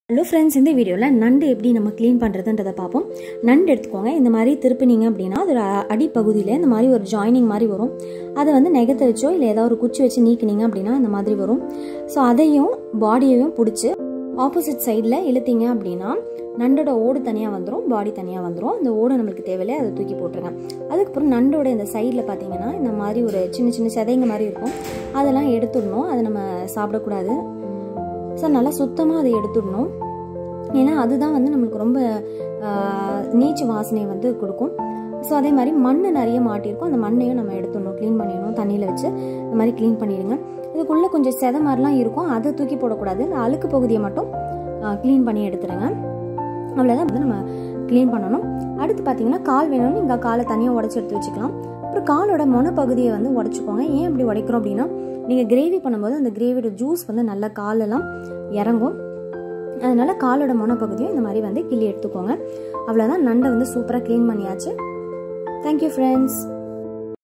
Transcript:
hello friends இந்த வீடியோவில் நண்டு எப்படி நம்ம க்ளீன் பண்ணுறதுன்றதை பார்ப்போம் நண்டு எடுத்துக்கோங்க இந்த மாதிரி திருப்பினீங்க அப்படின்னா அதோட அ- அடிப்பகுதியில் இந்த மாதிரி ஒரு ஜாயினிங் மாதிரி வரும் அதை வந்து நெகத்தை வச்சோ இல்லை ஏதாவது ஒரு குச்சி வச்சு நீக்கினீங்க அப்படின்னா இந்த மாதிரி வரும் ஸோ அதையும் பாடியையும் பிடிச்சி ஆப்போசிட் சைடில் இழுத்தீங்க அப்படின்னா நண்டோட ஓடு தனியாக வந்துடும் பாடி தனியாக வந்துடும் இந்த ஓடு நம்மளுக்கு தேவையில்லை அதை தூக்கி போட்டுருங்க அதுக்கப்புறம் நண்டோட இந்த சைடில் பார்த்தீங்கன்னா இந்த மாதிரி ஒரு சின்ன சின்ன சதைங்க மாதிரி இருக்கும் அதெல்லாம் எடுத்துடணும் அதை நம்ம சாப்பிடக்கூடாது ஸோ நல்லா சுத்தமாக அதை எடுத்துடணும் ஏன்னா அதுதான் வந்து நம்மளுக்கு ரொம்ப ஆஹ், நீச்சு வாசனை வந்து கொடுக்கும் ஸோ அதே மாதிரி மண் நிறைய மாட்டியிருக்கும் அந்த மண்ணையும் நம்ம எடுத்துடணும் க்ளீன் பண்ணிடணும் தண்ணியில் வச்சு இந்த மாதிரி க்ளீன் பண்ணிடுங்க இதுக்குள்ளே கொஞ்சம் செதை மாதிரிலாம் இருக்கும் அதை தூக்கி போடக்கூடாது இந்த அழுக்கு பகுதியை மட்டும் க்ளீன் பண்ணி எடுத்துடுங்க அவ்வளோதான் வந்து நம்ம க்ளீன் பண்ணணும் அடுத்து பார்த்தீங்கன்னா கால் வேணும்னு இங்கே காலை தனியாக உடச்சி எடுத்து வச்சுக்கலாம் அப்புறம் காலோட மொன பகுதியை வந்து உடச்சிக்கோங்க ஏன் அப்படி உடைக்கிறோம் அப்படின்னா நீங்கள் கிரேவி பண்ணும்போது அந்த கிரேவியோட ஜூஸ் வந்து நல்லா காலெல்லாம் இறங்கும் அதனால காலோட மொன பகுதியும் இந்த மாதிரி வந்து கிள்ளி எடுத்துக்கோங்க அவ்வளோதான் நண்டை வந்து சூப்பராக க்ளீன் பண்ணியாச்சு தேங்க்யூ ஃப்ரெண்ட்ஸ்